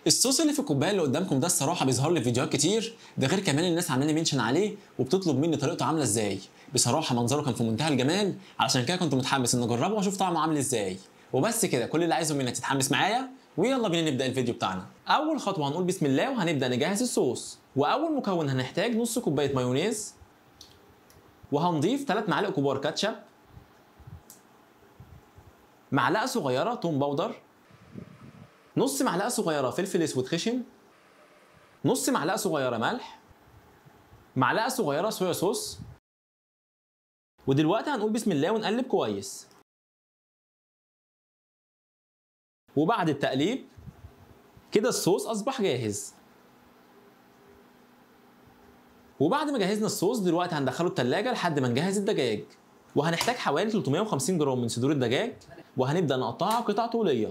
الصوص اللي في الكوبايه اللي قدامكم ده الصراحه بيظهر لي في فيديوهات كتير ده غير كمان الناس عاملين منشن عليه وبتطلب مني طريقته عامله ازاي بصراحه منظره كان في منتهى الجمال علشان كده كنت متحمس ان اجربه واشوف طعمه عامل ازاي وبس كده كل اللي عايزه منك تتحمس معايا ويلا بينا نبدا الفيديو بتاعنا اول خطوه هنقول بسم الله وهنبدا نجهز الصوص واول مكون هنحتاج نص كوبايه مايونيز وهنضيف 3 معالق كبار كاتشب معلقه صغيره توم باودر نص معلقه صغيره فلفل اسود خشن نص معلقه صغيره ملح معلقه صغيره صويا صوص ودلوقتي هنقول بسم الله ونقلب كويس وبعد التقليب كده الصوص اصبح جاهز وبعد ما جهزنا الصوص دلوقتي هندخله التلاجة لحد ما نجهز الدجاج وهنحتاج حوالي 350 جرام من صدور الدجاج وهنبدأ نقطعها قطع طولية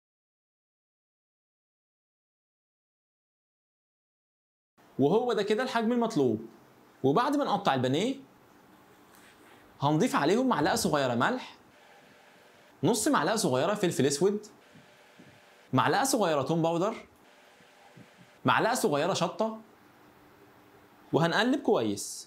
وهو ده كده الحجم المطلوب وبعد ما نقطع البانيه هنضيف عليهم معلقة صغيرة ملح نص معلقة صغيرة فلفل اسود معلقة صغيرة توم باودر معلقة صغيرة شطة وهنقلب كويس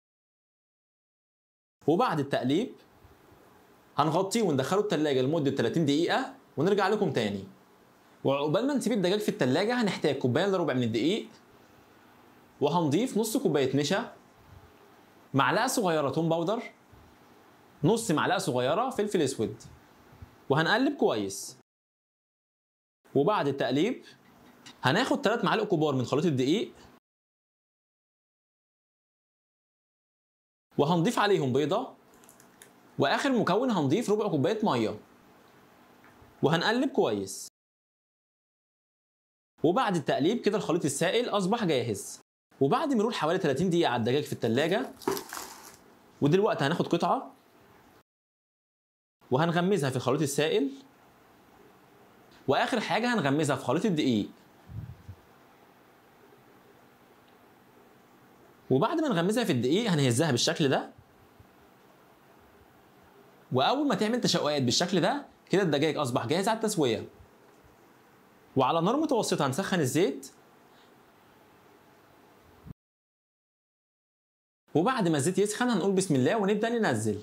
وبعد التقليب هنغطيه وندخله التلاجة لمدة 30 دقيقة ونرجع لكم تاني وعقبال ما نسيب الدجاج في التلاجة هنحتاج كوباية الا ربع من الدقيق وهنضيف نص كوباية نشا معلقة صغيرة توم باودر نص معلقة صغيرة فلفل اسود وهنقلب كويس وبعد التقليب هناخد 3 معالق كبار من خليط الدقيق وهنضيف عليهم بيضة واخر مكون هنضيف ربع كوباية مية وهنقلب كويس وبعد التقليب كده الخليط السائل اصبح جاهز وبعد مرور حوالي 30 دقيقة على الدجاج في التلاجة ودلوقتي هناخد قطعة وهنغمزها في الخليط السائل واخر حاجة هنغمزها في خليط الدقيق وبعد ما نغمزها في الدقيق هنهزها بالشكل ده واول ما تعمل تشققات بالشكل ده كده الدجاج اصبح جاهز على التسويه وعلى نار متوسطه هنسخن الزيت وبعد ما الزيت يسخن هنقول بسم الله ونبدا ننزل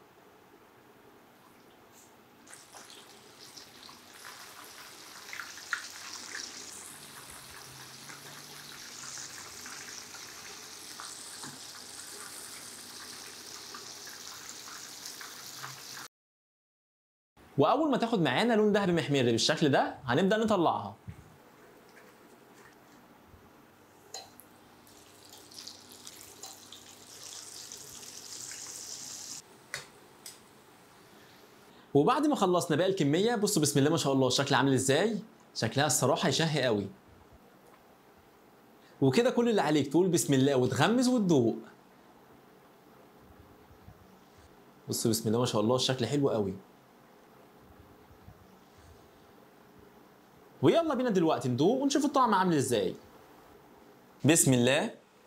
واول ما تاخد معانا لون ذهبي محمر بالشكل ده هنبدا نطلعها وبعد ما خلصنا باقي الكميه بصوا بسم الله ما شاء الله الشكل عامل ازاي شكلها الصراحه يشهي قوي وكده كل اللي عليك تقول بسم الله وتغمز وتدوق بصوا بسم الله ما شاء الله الشكل حلو قوي ويلا بينا دلوقتي ندوق ونشوف الطعم عامل ازاي بسم الله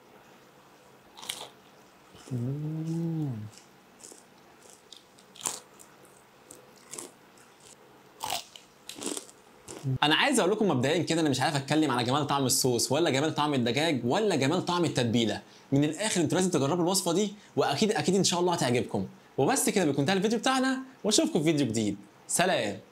انا عايز اقول لكم مبدئيا كده انا مش عارف اتكلم على جمال طعم الصوص ولا جمال طعم الدجاج ولا جمال طعم التتبيله من الاخر انتوا لازم تجربوا الوصفه دي واكيد اكيد ان شاء الله هتعجبكم وبس كده بيكون انتهى الفيديو بتاعنا واشوفكم في فيديو جديد سلام